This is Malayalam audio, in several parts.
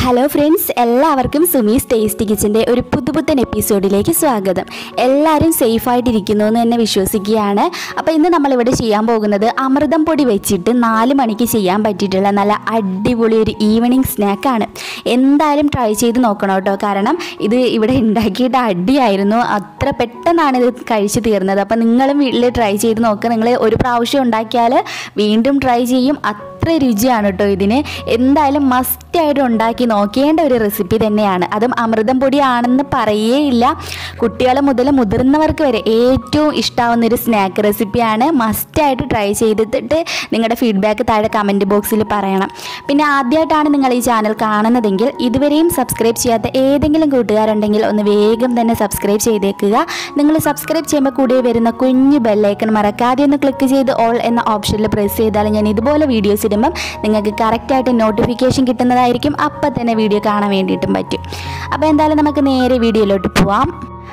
ഹലോ ഫ്രണ്ട്സ് എല്ലാവർക്കും സുമീസ് ടേസ്റ്റി കിച്ചൻ്റെ ഒരു പുതുപുത്തൻ എപ്പിസോഡിലേക്ക് സ്വാഗതം എല്ലാവരും സേഫായിട്ടിരിക്കുന്നു എന്ന് തന്നെ വിശ്വസിക്കുകയാണ് അപ്പോൾ ഇന്ന് നമ്മളിവിടെ ചെയ്യാൻ പോകുന്നത് അമൃതം പൊടി വെച്ചിട്ട് നാല് മണിക്ക് ചെയ്യാൻ പറ്റിയിട്ടുള്ള നല്ല അടിപൊളി ഒരു ഈവനിങ് സ്നാക്കാണ് എന്തായാലും ട്രൈ ചെയ്ത് നോക്കണം കേട്ടോ കാരണം ഇത് ഇവിടെ ഉണ്ടാക്കിയിട്ട് അടിയായിരുന്നു അത്ര പെട്ടെന്നാണ് ഇത് കഴിച്ച് തീർന്നത് അപ്പോൾ നിങ്ങളും വീട്ടിൽ ട്രൈ ചെയ്ത് നോക്കുക നിങ്ങൾ ഒരു പ്രാവശ്യം ഉണ്ടാക്കിയാൽ വീണ്ടും ട്രൈ ചെയ്യും അത്ര രുചിയാണ് കേട്ടോ ഇതിന് എന്തായാലും മസ്റ്റായിട്ട് ഉണ്ടാക്കി നോക്കേണ്ട ഒരു റെസിപ്പി തന്നെയാണ് അതും അമൃതം പൊടിയാണെന്ന് പറയേയില്ല കുട്ടികൾ മുതൽ മുതിർന്നവർക്ക് വരെ ഏറ്റവും ഇഷ്ടാവുന്ന ഒരു സ്നാക്ക് റെസിപ്പിയാണ് മസ്റ്റായിട്ട് ട്രൈ ചെയ്തിട്ട് നിങ്ങളുടെ ഫീഡ്ബാക്ക് താഴെ കമൻറ്റ് ബോക്സിൽ പറയണം പിന്നെ ആദ്യമായിട്ടാണ് നിങ്ങൾ ഈ ചാനൽ കാണുന്നതെങ്കിൽ ഇതുവരെയും സബ്സ്ക്രൈബ് ചെയ്യാത്ത ഏതെങ്കിലും കൂട്ടുകാരുണ്ടെങ്കിൽ ഒന്ന് വേഗം തന്നെ സബ്സ്ക്രൈബ് ചെയ്തേക്കുക നിങ്ങൾ സബ്സ്ക്രൈബ് ചെയ്യുമ്പോൾ കൂടെ വരുന്ന കുഞ്ഞു ബെല്ലൈക്കൺ മറക്കാതെ ഒന്ന് ക്ലിക്ക് ചെയ്ത് ഓൾ എന്ന ഓപ്ഷനിൽ പ്രസ് ചെയ്താൽ ഞാൻ ഇതുപോലെ വീഡിയോസ് ഇടുമ്പം നിങ്ങൾക്ക് കറക്റ്റായിട്ട് നോട്ടിഫിക്കേഷൻ കിട്ടുന്നതായിരിക്കും അപ്പം തന്നെ വീഡിയോ കാണാൻ വേണ്ടിയിട്ടും പറ്റും അപ്പോൾ എന്തായാലും നമുക്ക് നേരെ വീഡിയോയിലോട്ട് പോവാം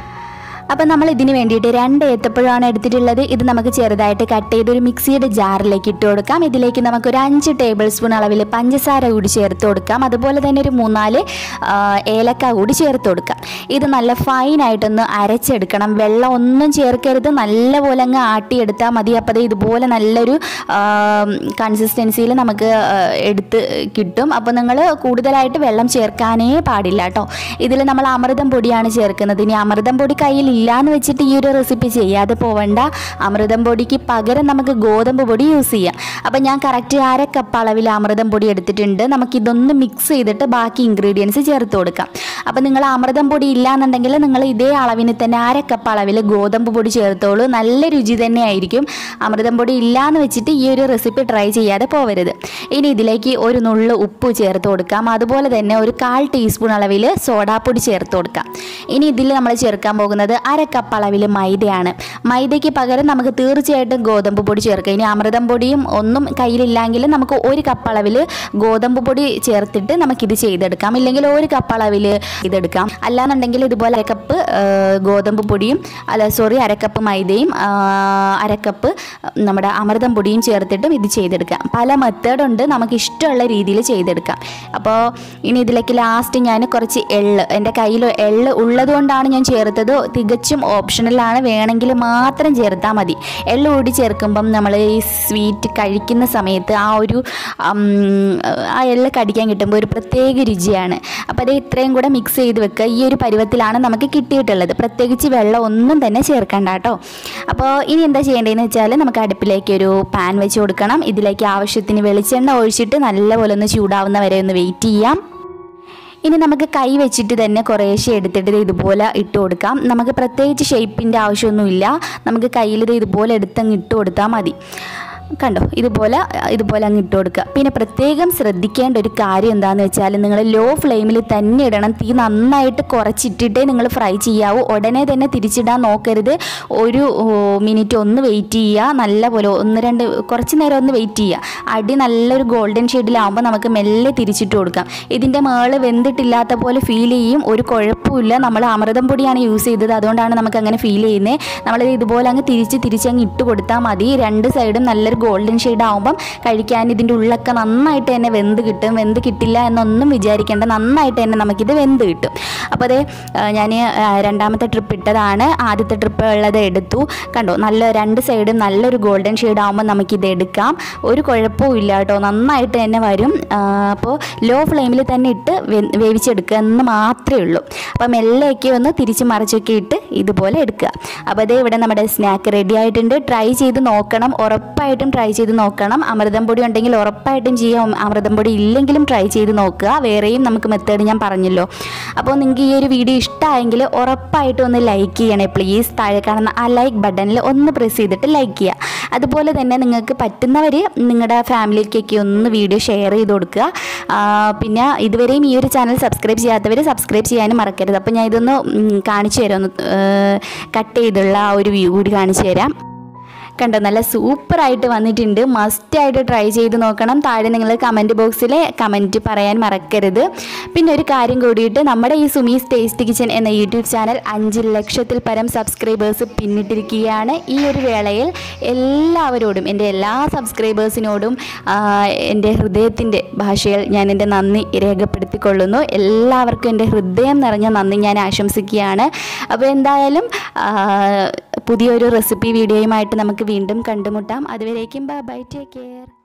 അപ്പം നമ്മൾ ഇതിന് വേണ്ടിയിട്ട് രണ്ട് ഏത്തപ്പഴമാണ് എടുത്തിട്ടുള്ളത് ഇത് നമുക്ക് ചെറുതായിട്ട് കട്ട് ചെയ്ത് ഒരു മിക്സിയുടെ ജാറിലേക്ക് ഇട്ട് കൊടുക്കാം ഇതിലേക്ക് നമുക്ക് ഒരു അഞ്ച് ടേബിൾ സ്പൂൺ അളവിൽ പഞ്ചസാര കൂടി ചേർത്ത് കൊടുക്കാം അതുപോലെ തന്നെ ഒരു മൂന്നാല് ആ, ഏലക്ക കൂടി ചേർത്ത് കൊടുക്കാം ഇത് നല്ല ഫൈനായിട്ടൊന്ന് അരച്ചെടുക്കണം വെള്ളം ഒന്നും ചേർക്കരുത് നല്ലപോലെ അങ്ങ് ആട്ടിയെടുത്താൽ മതി അപ്പോൾ അത് ഇതുപോലെ നല്ലൊരു കൺസിസ്റ്റൻസിയിൽ നമുക്ക് ആ, എടുത്ത് കിട്ടും അപ്പോൾ നിങ്ങൾ കൂടുതലായിട്ട് വെള്ളം ചേർക്കാനേ പാടില്ല കേട്ടോ ഇതിൽ നമ്മൾ അമൃതം പൊടിയാണ് ചേർക്കുന്നത് ഇനി അമൃതം പൊടി കയ്യിൽ ഇല്ലാന്ന് വെച്ചിട്ട് ഈ ഒരു റെസിപ്പി ചെയ്യാതെ പോവണ്ട അമൃതം പൊടിക്ക് പകരം നമുക്ക് ഗോതമ്പ് പൊടി യൂസ് ചെയ്യാം അപ്പം ഞാൻ കറക്റ്റ് അര കപ്പ് അളവിൽ അമൃതം പൊടി എടുത്തിട്ടുണ്ട് നമുക്കിതൊന്ന് മിക്സ് ചെയ്തിട്ട് ബാക്കി ഇൻഗ്രീഡിയൻസ് ചേർത്ത് കൊടുക്കാം അപ്പം നിങ്ങൾ അമൃതം പൊടി ഇല്ലാന്നുണ്ടെങ്കിൽ നിങ്ങൾ ഇതേ അളവിന് തന്നെ അര കപ്പ് അളവിൽ ഗോതമ്പ് പൊടി ചേർത്തോളൂ നല്ല രുചി തന്നെ ആയിരിക്കും അമൃതം പൊടി ഇല്ലാന്ന് വെച്ചിട്ട് ഈ ഒരു റെസിപ്പി ട്രൈ ചെയ്യാതെ പോവരുത് ഇനി ഇതിലേക്ക് ഒരു നുള്ളു ഉപ്പ് ചേർത്ത് കൊടുക്കാം അതുപോലെ തന്നെ ഒരു കാൽ ടീസ്പൂൺ അളവിൽ സോഡാപ്പൊടി ചേർത്ത് കൊടുക്കാം ഇനി ഇതിൽ നമ്മൾ ചേർക്കാൻ പോകുന്നത് അര കപ്പ് അളവിൽ മൈദയാണ് മൈദയ്ക്ക് പകരം നമുക്ക് തീർച്ചയായിട്ടും ഗോതമ്പ് പൊടി ചേർക്കാം ഇനി അമൃതം പൊടിയും ഒന്നും കയ്യിലില്ലെങ്കിൽ നമുക്ക് ഒരു കപ്പ് അളവിൽ ഗോതമ്പ് പൊടി ചേർത്തിട്ട് നമുക്കിത് ചെയ്തെടുക്കാം ഇല്ലെങ്കിൽ ഒരു കപ്പ് അളവിൽ ഇതെടുക്കാം അല്ലാന്നുണ്ടെങ്കിൽ ഇതുപോലെ അരക്കപ്പ് ഗോതമ്പ് പൊടിയും അല്ല സോറി അരക്കപ്പ് മൈദയും ആ, അരക്കപ്പ് നമ്മുടെ അമൃതം പൊടിയും ചേർത്തിട്ടും ഇത് ചെയ്തെടുക്കാം പല മെത്തേഡ് ഉണ്ട് നമുക്ക് ഇഷ്ടമുള്ള രീതിയിൽ ചെയ്തെടുക്കാം അപ്പോൾ ഇനി ഇതിലേക്ക് ലാസ്റ്റ് ഞാൻ കുറച്ച് എള്ള് എൻ്റെ കയ്യിൽ എള്ള് ഉള്ളതുകൊണ്ടാണ് ഞാൻ ചേർത്തത് തികച്ചും ഓപ്ഷണലാണ് വേണമെങ്കിൽ മാത്രം ചേർത്താൽ മതി എള്ള് കൂടി ചേർക്കുമ്പം നമ്മൾ ഈ സ്വീറ്റ് കഴിക്കുന്ന സമയത്ത് ആ ഒരു ഉം, ആ എള്ള് കടിക്കാൻ കിട്ടുമ്പോൾ ഒരു പ്രത്യേക രുചിയാണ് അപ്പോൾ അത് ഇത്രയും കൂടെ മിക്സ് ചെയ്ത് വെക്കുക ഈ ഒരു പരുവത്തിലാണ് നമുക്ക് കിട്ടിയിട്ടുള്ളത് പ്രത്യേകിച്ച് വെള്ളം ഒന്നും തന്നെ ചേർക്കണ്ട കേട്ടോ അപ്പോൾ ഇനി എന്താ ചെയ്യേണ്ടതെന്ന് വെച്ചാൽ നമുക്ക് അടുപ്പിലേക്ക് ഒരു പാൻ വെച്ച് കൊടുക്കണം ഇതിലേക്ക് ആവശ്യത്തിന് വെളിച്ചെണ്ണ ഒഴിച്ചിട്ട് നല്ലപോലെ ഒന്ന് ചൂടാവുന്ന വരെ ഒന്ന് വെയിറ്റ് ചെയ്യാം ഇനി നമുക്ക് കൈ വെച്ചിട്ട് തന്നെ കുറേശ്ശെ എടുത്തിട്ട് ഇത് ഇതുപോലെ ഇട്ട് കൊടുക്കാം നമുക്ക് പ്രത്യേകിച്ച് ഷേപ്പിൻ്റെ ആവശ്യമൊന്നുമില്ല നമുക്ക് കയ്യിൽ ഇത് ഇതുപോലെ എടുത്തങ്ങ് ഇട്ട് കൊടുത്താൽ മതി കണ്ടോ ഇതുപോലെ ഇതുപോലെ അങ്ങ് ഇട്ട് കൊടുക്കുക പിന്നെ പ്രത്യേകം ശ്രദ്ധിക്കേണ്ട ഒരു കാര്യം എന്താണെന്ന് വെച്ചാൽ നിങ്ങൾ ലോ ഫ്ലെയിമിൽ തന്നെ ഇടണം തീ നന്നായിട്ട് കുറച്ചിട്ടിട്ടേ നിങ്ങൾ ഫ്രൈ ചെയ്യാവൂ ഉടനെ തന്നെ തിരിച്ചിടാൻ നോക്കരുത് ഒരു ഓ, മിനിറ്റ് ഒന്ന് വെയിറ്റ് ചെയ്യുക നല്ല പോലെ ഒന്ന് രണ്ട് കുറച്ച് നേരം ഒന്ന് വെയിറ്റ് ചെയ്യുക അടി നല്ലൊരു ഗോൾഡൻ ഷെയ്ഡിലാവുമ്പോൾ നമുക്ക് മെല്ലെ തിരിച്ചിട്ട് കൊടുക്കാം ഇതിൻ്റെ മേള് വെന്തിട്ടില്ലാത്ത പോലെ ഫീൽ ചെയ്യും ഒരു കുഴപ്പമില്ല നമ്മൾ അമൃതം പൊടിയാണ് യൂസ് ചെയ്തത് അതുകൊണ്ടാണ് നമുക്ക് അങ്ങനെ ഫീൽ ചെയ്യുന്നത് നമ്മളിത് ഇതുപോലെ അങ്ങ് തിരിച്ച് തിരിച്ചങ്ങ് ഇട്ട് കൊടുത്താൽ മതി രണ്ട് സൈഡും നല്ലൊരു ഗോൾഡൻ ഷെയ്ഡ് ആകുമ്പം കഴിക്കാൻ ഇതിൻ്റെ ഉള്ളൊക്കെ നന്നായിട്ട് തന്നെ വെന്ത് കിട്ടും വെന്ത് കിട്ടില്ല എന്നൊന്നും വിചാരിക്കേണ്ട നന്നായിട്ട് തന്നെ നമുക്കിത് വെന്ത് കിട്ടും അപ്പോൾ അതേ ഞാൻ രണ്ടാമത്തെ ട്രിപ്പ് ഇട്ടതാണ് ആദ്യത്തെ ട്രിപ്പ് ഉള്ളത് എടുത്തു കണ്ടോ നല്ല രണ്ട് സൈഡും നല്ലൊരു ഗോൾഡൻ ഷെയ്ഡ് ആകുമ്പോൾ നമുക്കിത് എടുക്കാം ഒരു കുഴപ്പവും ഇല്ല കേട്ടോ നന്നായിട്ട് തന്നെ വരും അപ്പോൾ ലോ ഫ്ലെയിമിൽ തന്നെ ഇട്ട് വെ- വേവിച്ചെടുക്കുക എന്ന് മാത്രമേ ഉള്ളൂ അപ്പോൾ മെല്ലെയൊക്കെ ഒന്ന് തിരിച്ച് മറിച്ചൊക്കെ ഇട്ട് ഇതുപോലെ എടുക്കുക അപ്പോൾ അതേ ഇവിടെ നമ്മുടെ സ്നാക്ക് റെഡി ആയിട്ടുണ്ട് ട്രൈ ചെയ്ത് നോക്കണം ഉറപ്പായിട്ടും ട്രൈ ചെയ്ത് നോക്കണം അമൃതം പൊടി ഉണ്ടെങ്കിൽ ഉറപ്പായിട്ടും ചെയ്യാം അമൃതം പൊടി ഇല്ലെങ്കിലും ട്രൈ ചെയ്ത് നോക്കുക വേറെയും നമുക്ക് മെത്തേഡ് ഞാൻ പറഞ്ഞല്ലോ അപ്പോൾ നിങ്ങൾക്ക് ഈ ഒരു വീഡിയോ ഇഷ്ടമായെങ്കിൽ ഉറപ്പായിട്ടും ഒന്ന് ലൈക്ക് ചെയ്യണേ പ്ലീസ് താഴെ കാണുന്ന ആ ലൈക്ക് ബട്ടണിൽ ഒന്ന് പ്രസ് ചെയ്തിട്ട് ലൈക്ക് ചെയ്യുക അതുപോലെ തന്നെ നിങ്ങൾക്ക് പറ്റുന്നവർ നിങ്ങളുടെ ഫാമിലിക്കൊക്കെ ഒന്ന് വീഡിയോ ഷെയർ ചെയ്ത് കൊടുക്കുക ആ, പിന്നെ ഇതുവരെയും ഈ ഒരു ചാനൽ സബ്സ്ക്രൈബ് ചെയ്യാത്തവർ സബ്സ്ക്രൈബ് ചെയ്യാനും മറക്കരുത് അപ്പോൾ ഞാൻ ഇതൊന്ന് ഉം, കാണിച്ചു തരാം ഒന്ന് കട്ട് ചെയ്തുള്ള ആ ഒരു വ്യൂ കൂടി കാണിച്ചു തരാം കണ്ടോ നല്ല സൂപ്പറായിട്ട് വന്നിട്ടുണ്ട് മസ്റ്റായിട്ട് ട്രൈ ചെയ്ത് നോക്കണം താഴെ നിങ്ങൾ കമൻറ്റ് ബോക്സിൽ കമൻറ്റ് പറയാൻ മറക്കരുത് പിന്നെ ഒരു കാര്യം കൂടിയിട്ട് നമ്മുടെ ഈ സുമീസ് ടേസ്റ്റ് കിച്ചൻ എന്ന യൂട്യൂബ് ചാനൽ അഞ്ച് ലക്ഷത്തിൽ പരം സബ്സ്ക്രൈബേഴ്സ് പിന്നിട്ടിരിക്കുകയാണ് ഈ ഒരു വേളയിൽ എല്ലാവരോടും എൻ്റെ എല്ലാ സബ്സ്ക്രൈബേഴ്സിനോടും ആ, എൻ്റെ ഹൃദയത്തിൻ്റെ ഭാഷയിൽ ഞാൻ എൻ്റെ നന്ദി രേഖപ്പെടുത്തിക്കൊള്ളുന്നു എല്ലാവർക്കും എൻ്റെ ഹൃദയം നിറഞ്ഞ നന്ദി ഞാൻ ആശംസിക്കുകയാണ് അപ്പോൾ എന്തായാലും ആ, പുതിയൊരു റെസിപ്പി വീഡിയോയുമായിട്ട് നമുക്ക് വീണ്ടും കണ്ടുമുട്ടാം അതുവരേക്കും ബൈ ടേക്ക് കെയർ